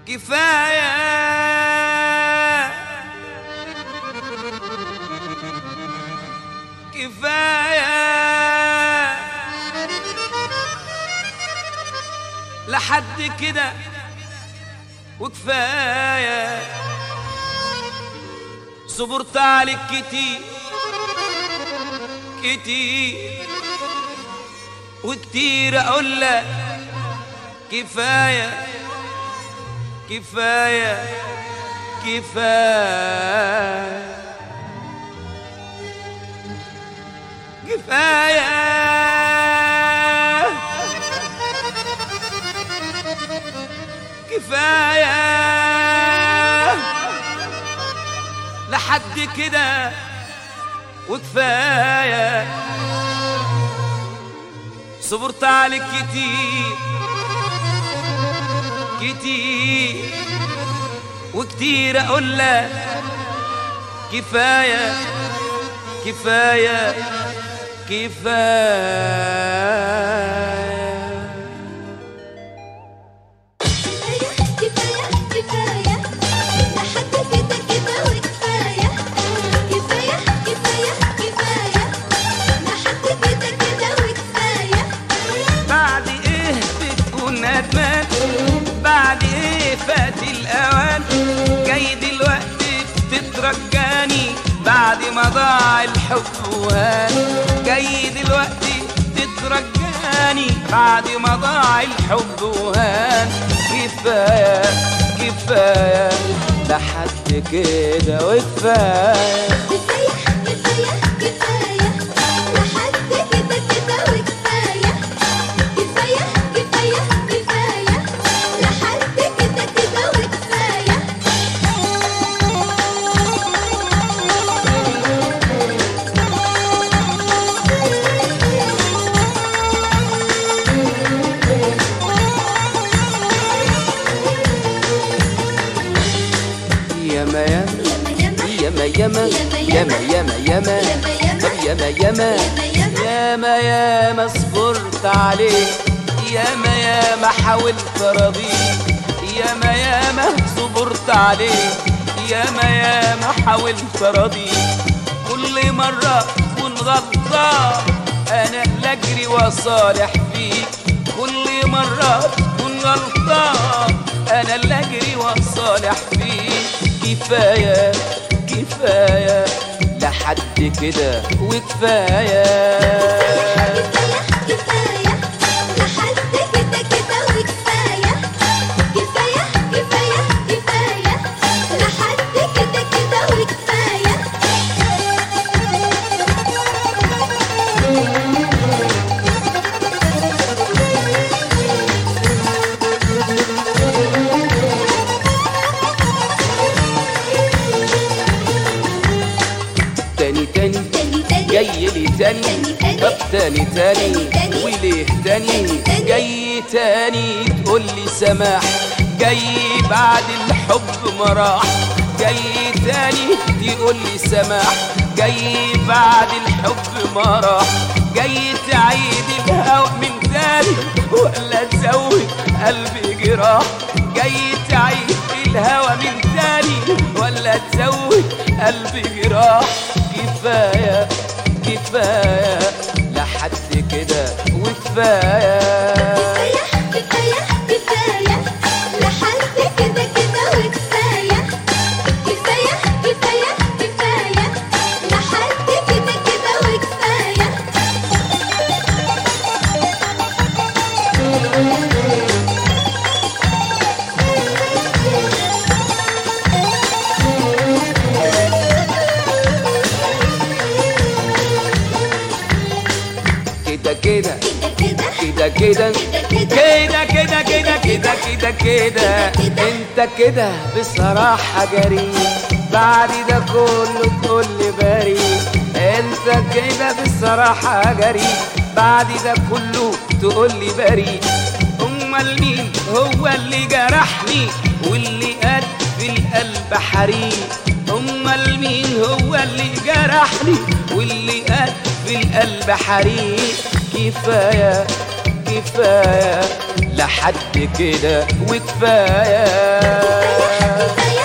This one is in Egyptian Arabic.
كفاية كفاية لحد كده وكفاية صبرت عليك كتير كتير وكتير اقول لك كفايه كفايه كفايه كفايه كفايه لحد كده وكفايه صبرت عليك كتير كتير وكتير اقول لك كفايه كفايه كفايه كفاية كفاية لحد كده كده وكفاية كفاية كفاية كفاية لحد كده كده وكفاية بعد ايه بتكون ندمان بعد ايه فات الاوان جاي دلوقتي بتترجاني بعد ما ضاع الحب وهان جاي دلوقتي تترجاني بعد ما ضاع الحب وهان كفايه كفايه لحد كده وكفايه كفاية كفاية كفاية لحد كده كده وكفاية كفاية كفاية كفاية لحد كده كده وكفاية ياما ياما ياما ياما ياما ياما ياما ياما ياما ياما ياما ياما صبرت عليك ياما ياما حاولت ارضيك ياما ياما صبرت عليك ياما ياما حاولت ارضيك كل مرة تكون غلطان انا اللي اجري واصالح فيك كل مرة تكون غلطان انا اللي اجري واصالح فيك كفاية كفاية لحد كده وكفاية كفاية لحد كده كده وكفاية كفاية كفاية كفاية لحد كده كده وكفاية تاني تاني تاني تاني جاي لي تاني تاني تاني. طب تاني تاني تاني تاني. وليه تاني تاني تاني. جاي تاني تقول لي سماح جاي بعد الحب ما راح جاي تاني تقول لي سماح جاي بعد الحب ما راح جاي تعيد الهوى من تاني ولا تزود قلبي جراح جاي تعيد الهوى من تاني ولا تزود قلبي جراح كفايه كفايه لحد كده وكفايه كفاية كفاية كفاية لحد كده كده وكفاية كفاية كفاية كفاية لحد كده كده وكفاية كده كده كده كده كده كده كده كده كده كده كده كده كده انت كده بصراحة جريء بعد ده كله كل بريء انت كده بصراحة جريء بعد ده كله تقول لي بريء امال مين هو اللي جرحني واللي قد في القلب حريق امال مين هو اللي جرحني واللي قد في القلب حريق كفايه كفايه لحد لحد كده وكفايه كفاية